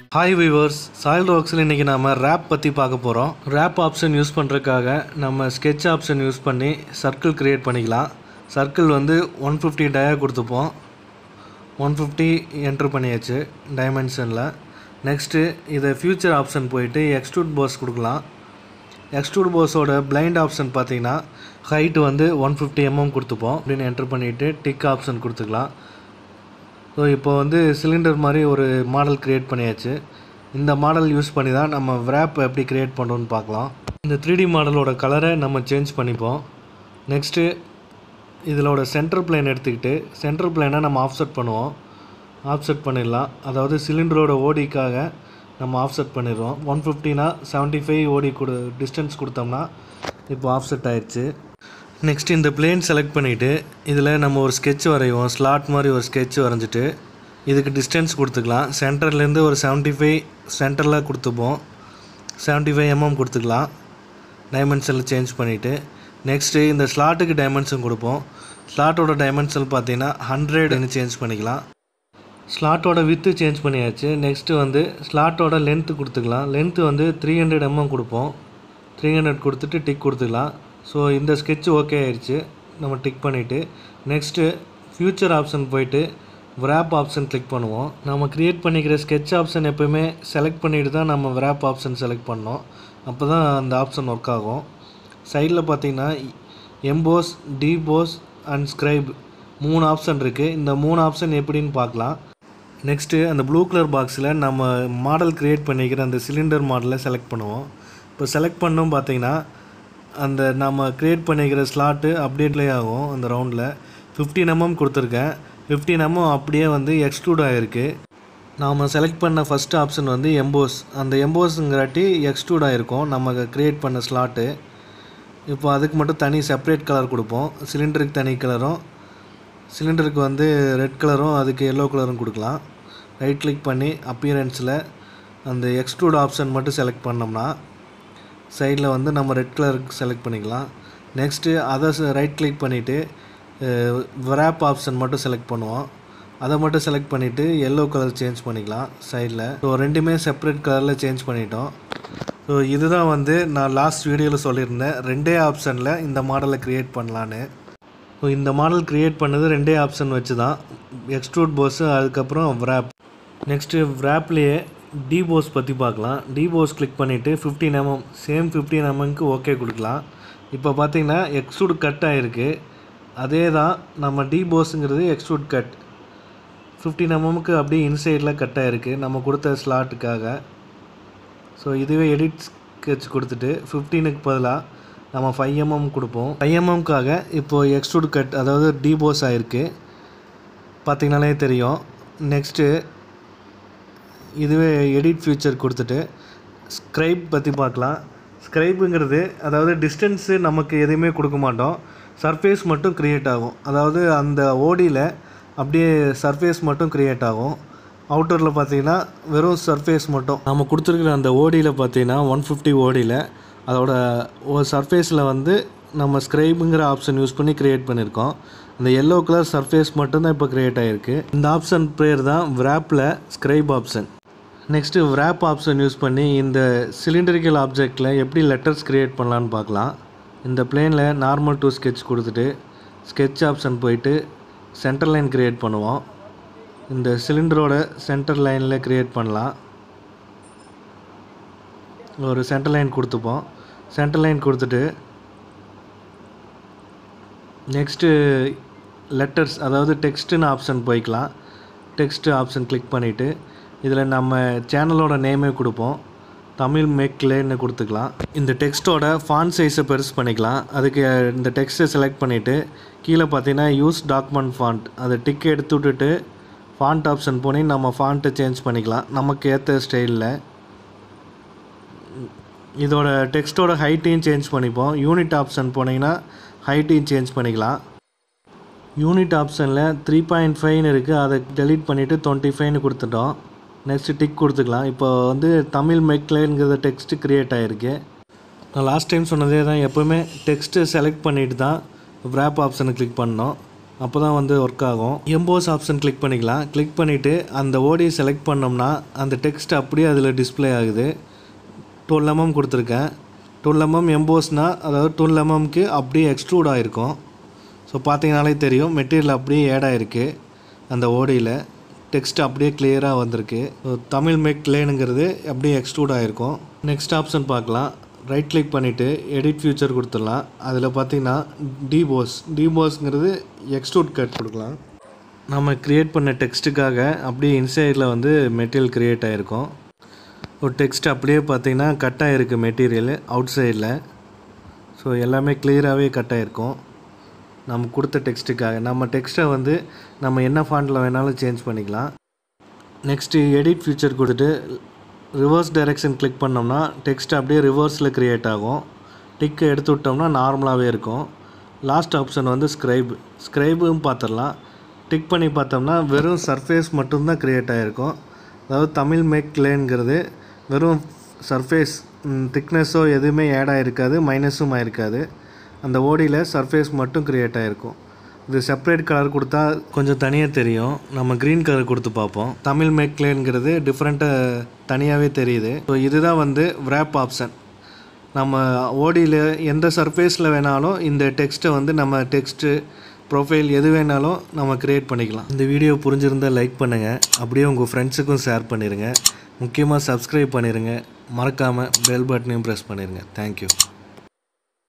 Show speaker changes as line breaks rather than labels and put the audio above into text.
hi viewers soil ராக்ஸில் இன்றைக்கி நாம் rape பற்றி பார்க்க போகிறோம் ரேப் ஆப்ஷன் யூஸ் பண்ணுறதுக்காக நம்ம ஸ்கெட்ச் ஆப்ஷன் யூஸ் பண்ணி சர்க்கிள் க்ரியேட் பண்ணிக்கலாம் சர்க்கிள் வந்து ஒன் ஃபிஃப்டி டயா கொடுத்துப்போம் ஒன் ஃபிஃப்டி என்ட்ரு பண்ணியாச்சு டைமென்ஷனில் நெக்ஸ்ட்டு இதை ஃபியூச்சர் ஆப்ஷன் போயிட்டு எக்ஸ்ட்ரூட் போஸ் கொடுக்கலாம் எக்ஸ்ட்ரூட் போஸோட பிளைண்ட் ஆப்ஷன் பார்த்தீங்கன்னா ஹைட் வந்து ஒன் ஃபிஃப்டி எம்எம் கொடுத்துப்போம் அப்படின்னு என்ட்ரு பண்ணிவிட்டு டிக் ஆப்ஷன் கொடுத்துக்கலாம் ஸோ இப்போ வந்து சிலிண்டர் மாதிரி ஒரு மாடல் க்ரியேட் பண்ணியாச்சு இந்த மாடல் யூஸ் பண்ணி தான் நம்ம wrap எப்படி க்ரியேட் பண்ணுறோன்னு பார்க்கலாம் இந்த த்ரீ டி மாடலோட கலரை நம்ம சேஞ்ச் பண்ணிப்போம் நெக்ஸ்ட்டு இதிலோட சென்டர் பிளேன் எடுத்துக்கிட்டு சென்டர் பிளேனை நம்ம ஆஃப்செட் பண்ணுவோம் ஆஃப்செட் பண்ணிடலாம் அதாவது சிலிண்டரோட ஓடிக்காக நம்ம ஆஃப்செட் பண்ணிடுவோம் ஒன் ஃபிஃப்டினா செவன்ட்டி ஃபைவ் ஓடி கொடு டிஸ்டன்ஸ் கொடுத்தோம்னா இப்போ ஆஃப்செட் ஆயிடுச்சு நெக்ஸ்ட் இந்த பிளேன் செலக்ட் பண்ணிவிட்டு இதில் நம்ம ஒரு ஸ்கெட்ச் வரைவோம் ஸ்லாட் மாதிரி ஒரு ஸ்கெட்ச் வரைஞ்சிட்டு இதுக்கு டிஸ்டன்ஸ் கொடுத்துக்கலாம் சென்டர்லேருந்து ஒரு செவன்ட்டி ஃபைவ் சென்டரில் கொடுத்துப்போம் செவன்ட்டி ஃபைவ் எம்எம் கொடுத்துக்கலாம் டைமென்ஷனில் சேஞ்ச் பண்ணிவிட்டு நெக்ஸ்ட்டு இந்த ஸ்லாட்டுக்கு டைமென்ஷன் கொடுப்போம் ஸ்லாட்டோட டைமென்ஷன் பார்த்தீங்கன்னா ஹண்ட்ரட்னு சேஞ்ச் பண்ணிக்கலாம் ஸ்லாட்டோட வித்து சேஞ்ச் பண்ணியாச்சு நெக்ஸ்ட்டு வந்து ஸ்லாட்டோட லென்த்து கொடுத்துக்கலாம் லென்த்து வந்து த்ரீ ஹண்ட்ரட் எம்எம் கொடுப்போம் த்ரீ ஹண்ட்ரட் கொடுத்துட்டு டிக் கொடுத்துக்கலாம் ஸோ இந்த sketch ஓகே ஆயிடுச்சு நம்ம டிக் பண்ணிவிட்டு நெக்ஸ்ட்டு ஃப்யூச்சர் ஆப்ஷன் போயிட்டு wrap ஆப்ஷன் கிளிக் பண்ணுவோம் நம்ம க்ரியேட் பண்ணிக்கிற sketch ஆப்ஷன் எப்போயுமே செலக்ட் பண்ணிட்டு தான் நம்ம wrap ஆப்ஷன் செலக்ட் பண்ணோம் அப்போ தான் அந்த ஆப்ஷன் ஒர்க் ஆகும் சைடில் பார்த்தீங்கன்னா எம்போஸ் டிபோஸ் அண்ட் ஸ்க்ரைப் மூணு ஆப்ஷன் இருக்குது இந்த மூணு ஆப்ஷன் எப்படின்னு பார்க்கலாம் நெக்ஸ்ட்டு அந்த ப்ளூ கலர் பாக்ஸில் நம்ம மாடல் க்ரியேட் பண்ணிக்கிற அந்த சிலிண்டர் மாடலை செலக்ட் பண்ணுவோம் இப்போ செலக்ட் பண்ணோம் பார்த்தீங்கன்னா அந்த நம்ம க்ரியேட் பண்ணிக்கிற ஸ்லாட்டு அப்டேட்லேயே ஆகும் அந்த ரவுண்டில் ஃபிஃப்டின் எம்எம் கொடுத்துருக்கேன் ஃபிஃப்டின் எம்எம் அப்படியே வந்து எக்ஸ்க்ளூட் ஆகிருக்கு நாம் செலக்ட் பண்ண ஃபஸ்ட் ஆப்ஷன் வந்து எம்போஸ் அந்த எம்போஸுங்காட்டி எக்ஸ்க்ளூட் ஆகிருக்கும் நம்ம க்ரியேட் பண்ண ஸ்லாட்டு இப்போ அதுக்கு மட்டும் தனி செப்பரேட் கலர் கொடுப்போம் சிலிண்டருக்கு தனி கலரும் சிலிண்டருக்கு வந்து ரெட் கலரும் அதுக்கு எல்லோ கலரும் கொடுக்கலாம் ரைட் கிளிக் பண்ணி அப்பியரன்ஸில் அந்த எக்ஸ்ட்ரூட் ஆப்ஷன் மட்டும் செலக்ட் பண்ணோம்னா சைடில் வந்து நம்ம ரெட் கலருக்கு செலக்ட் பண்ணிக்கலாம் நெக்ஸ்ட்டு அதை ரைட் கிளிக் பண்ணிவிட்டு wrap ஆப்ஷன் மட்டும் செலக்ட் பண்ணுவோம் அதை மட்டும் செலக்ட் பண்ணிவிட்டு எல்லோ கலர் சேஞ்ச் பண்ணிக்கலாம் சைடில் ஸோ ரெண்டுமே செப்பரேட் கலரில் சேஞ்ச் பண்ணிட்டோம் ஸோ இதுதான் வந்து நான் லாஸ்ட் வீடியோவில் சொல்லியிருந்தேன் ரெண்டே ஆப்ஷனில் இந்த மாடலை க்ரியேட் பண்ணலான்னு ஸோ இந்த மாடல் க்ரியேட் பண்ணது ரெண்டே ஆப்ஷன் வச்சு தான் எக்ஸ்ட்ரூட் போஸு அதுக்கப்புறம் wrap நெக்ஸ்ட்டு wrapலேயே டிபோஸ் பற்றி பார்க்கலாம் டிபோஸ் கிளிக் பண்ணிவிட்டு ஃபிஃப்டீன் எம்எம் சேம் ஃபிஃப்டீன் எம்எம்க்கு ஓகே கொடுக்கலாம் இப்போ பார்த்தீங்கன்னா எக்ஸ்ட்ரூட் கட் ஆகிருக்கு அதே தான் நம்ம டிபோஸுங்கிறது எக்ஸ்ட்ரூட் கட் ஃபிஃப்டீன் எம்எம்க்கு அப்படியே இன்சைடில் கட் ஆகிருக்கு நம்ம கொடுத்த ஸ்லாட்டுக்காக ஸோ இதுவே எடிட் ஸ்கெட்ச் கொடுத்துட்டு ஃபிஃப்டீனுக்கு பதிலாக நம்ம ஃபைவ் எம்எம் கொடுப்போம் ஃபைவ் எம்எம்க்காக இப்போது எக்ஸ்ட்ரூட் கட் அதாவது டிபோஸ் ஆகிருக்கு பார்த்தீங்கனாலே தெரியும் நெக்ஸ்ட்டு இதுவே எடிட் ஃபியூச்சர் கொடுத்துட்டு ஸ்க்ரைப் பற்றி பார்க்கலாம் ஸ்க்ரைப்புங்கிறது அதாவது டிஸ்டன்ஸு நமக்கு எதுவுமே கொடுக்க மாட்டோம் சர்ஃபேஸ் மட்டும் க்ரியேட் ஆகும் அதாவது அந்த ஓடியில் அப்படியே சர்ஃபேஸ் மட்டும் க்ரியேட் ஆகும் அவுட்டரில் பார்த்தீங்கன்னா வெறும் சர்ஃபேஸ் மட்டும் நம்ம கொடுத்துருக்குற அந்த ஓடியில் பார்த்தீங்கன்னா ஒன் ஃபிஃப்டி ஓடியில் அதோட ஒரு சர்ஃபேஸில் வந்து நம்ம ஸ்க்ரைபுங்கிற ஆப்ஷன் யூஸ் பண்ணி க்ரியேட் பண்ணியிருக்கோம் அந்த எல்லோ கலர் சர்ஃபேஸ் மட்டும்தான் இப்போ க்ரியேட் ஆகிருக்கு இந்த ஆப்ஷன் பேர் தான் wrapல scribe option next wrap option use பண்ணி இந்த சிலிண்டரிக்கல் ஆப்ஜெக்டில் எப்படி லெட்டர்ஸ் க்ரியேட் பண்ணலான்னு பார்க்கலாம் இந்த பிளேனில் நார்மல் டு sketch கொடுத்துட்டு sketch ஆப்ஷன் போயிட்டு சென்டர் லைன் க்ரியேட் பண்ணுவோம் இந்த சிலிண்டரோட சென்டர் லைனில் க்ரியேட் பண்ணலாம் ஒரு சென்டர் லைன் கொடுத்துப்போம் சென்டர் லைன் கொடுத்துட்டு நெக்ஸ்ட்டு லெட்டர்ஸ் அதாவது டெக்ஸ்ட்டுன்னு ஆப்ஷன் போய்க்கலாம் டெக்ஸ்ட் ஆப்ஷன் கிளிக் பண்ணிவிட்டு இதில் நம்ம சேனலோட நேமே கொடுப்போம் தமிழ் மேக்லேன்னு கொடுத்துக்கலாம் இந்த டெக்ஸ்ட்டோட ஃபாண்ட் சைஸை பெருசு பண்ணிக்கலாம் அதுக்கு இந்த டெக்ஸ்ட்டை செலக்ட் பண்ணிவிட்டு கீழே பார்த்தீங்கன்னா யூஸ் டாக்குமெண்ட் ஃபாண்ட் அதை டிக் எடுத்து விட்டுட்டு ஃபாண்ட் ஆப்ஷன் போனி நம்ம ஃபாண்ட்டை சேஞ்ச் பண்ணிக்கலாம் நமக்கு ஏற்ற ஸ்டைலில் இதோட டெக்ஸ்ட்டோட ஹைட்டையும் சேஞ்ச் பண்ணிப்போம் யூனிட் ஆப்ஷன் போனீங்கன்னா ஹைட்டையும் சேஞ்ச் பண்ணிக்கலாம் யூனிட் ஆப்ஷனில் த்ரீ பாயிண்ட் ஃபைவ்னு இருக்குது அதை டெலீட் பண்ணிவிட்டு டுவெண்ட்டி ஃபைவ்னு கொடுத்துட்டோம் நெக்ஸ்ட்டு டிக் கொடுத்துக்கலாம் இப்போ வந்து தமிழ் மெக்லேங்கிற டெக்ஸ்ட்டு க்ரியேட் ஆகிருக்கு நான் லாஸ்ட் டைம் சொன்னதே தான் எப்போவுமே டெக்ஸ்ட்டு செலக்ட் பண்ணிட்டு தான் wrap ஆப்ஷனை கிளிக் பண்ணோம் அப்போ தான் வந்து ஒர்க் ஆகும் எம்போஸ் ஆப்ஷன் கிளிக் பண்ணிக்கலாம் கிளிக் பண்ணிவிட்டு அந்த ஓடி செலக்ட் பண்ணோம்னா அந்த டெக்ஸ்ட் அப்படியே அதில் டிஸ்ப்ளே ஆகுது டுவெல் எம்எம் கொடுத்துருக்கேன் டுவெல் எம்எம் எம்போஸ்னால் அதாவது டுவெல் எம்எம்க்கு அப்படியே எக்ஸ்ட்ரூட் ஆகிருக்கும் ஸோ பார்த்தீங்கனாலே தெரியும் மெட்டீரியல் அப்படியே ஏட் ஆகிருக்கு அந்த ஓடியில் டெக்ஸ்ட் அப்படியே கிளியராக வந்திருக்கு ஸோ தமிழ் மேக் லேனுங்கிறது அப்படியே எக்ஸ்ட்ரூட் ஆகிருக்கும் நெக்ஸ்ட் ஆப்ஷன் பார்க்கலாம் ரைட் கிளிக் பண்ணிவிட்டு எடிட் ஃபியூச்சர் கொடுத்துடலாம் அதில் பார்த்தீங்கன்னா டிபோஸ் டிபோஸ்ங்கிறது எக்ஸ்ட்ரூட் கட் கொடுக்கலாம் நம்ம க்ரியேட் பண்ண டெக்ஸ்ட்டுக்காக அப்படியே இன்சைடில் வந்து மெட்டீரியல் க்ரியேட் ஆகிருக்கும் ஒரு டெக்ஸ்ட் அப்படியே பார்த்தீங்கன்னா கட் ஆகிருக்கு மெட்டீரியல் அவுட் சைடில் ஸோ எல்லாமே கிளியராகவே கட் ஆகிருக்கும் நம்ம கொடுத்த டெக்ஸ்ட்டுக்காக நம்ம டெக்ஸ்ட்டை வந்து நம்ம என்ன ஃபாண்ட்டில் வேணாலும் சேஞ்ச் பண்ணிக்கலாம் நெக்ஸ்ட்டு எடிட் ஃபியூச்சர் கொடுத்துட்டு ரிவர்ஸ் டைரெக்ஷன் கிளிக் பண்ணோம்னா டெக்ஸ்ட் அப்படியே ரிவர்ஸில் க்ரியேட் ஆகும் டிக்கை எடுத்து விட்டோம்னா நார்மலாகவே இருக்கும் லாஸ்ட் ஆப்ஷன் வந்து ஸ்க்ரைப் ஸ்க்ரைபும் பார்த்துடலாம் டிக் பண்ணி பார்த்தோம்னா வெறும் சர்ஃபேஸ் மட்டும்தான் க்ரியேட் ஆகிருக்கும் அதாவது தமிழ் மேக் லேன்ங்கிறது வெறும் சர்ஃபேஸ் திக்னஸோ எதுவுமே ஆட் ஆகிருக்காது மைனஸும் ஆகிருக்காது அந்த ஓடியில் சர்ஃபேஸ் மட்டும் க்ரியேட் ஆகிருக்கும் இது செப்பரேட் கலர் கொடுத்தா கொஞ்சம் தனியாக தெரியும் நம்ம க்ரீன் கலர் கொடுத்து பார்ப்போம் தமிழ் மேக்லேங்கிறது டிஃப்ரெண்ட்டாக தனியாகவே தெரியுது ஸோ இதுதான் வந்து wrap ஆப்ஷன் நம்ம ஓடியில் எந்த சர்ஃபேஸில் வேணாலும் இந்த டெக்ஸ்ட்டை வந்து நம்ம டெக்ஸ்ட்டு ப்ரொஃபைல் எது வேணாலும் நம்ம க்ரியேட் பண்ணிக்கலாம் இந்த வீடியோ புரிஞ்சிருந்தால் லைக் பண்ணுங்கள் அப்படியே உங்கள் ஃப்ரெண்ட்ஸுக்கும் ஷேர் பண்ணிடுங்க முக்கியமாக சப்ஸ்கிரைப் பண்ணிடுங்க மறக்காமல் பெல் பட்டனையும் ப்ரெஸ் பண்ணிடுங்க தேங்க்யூ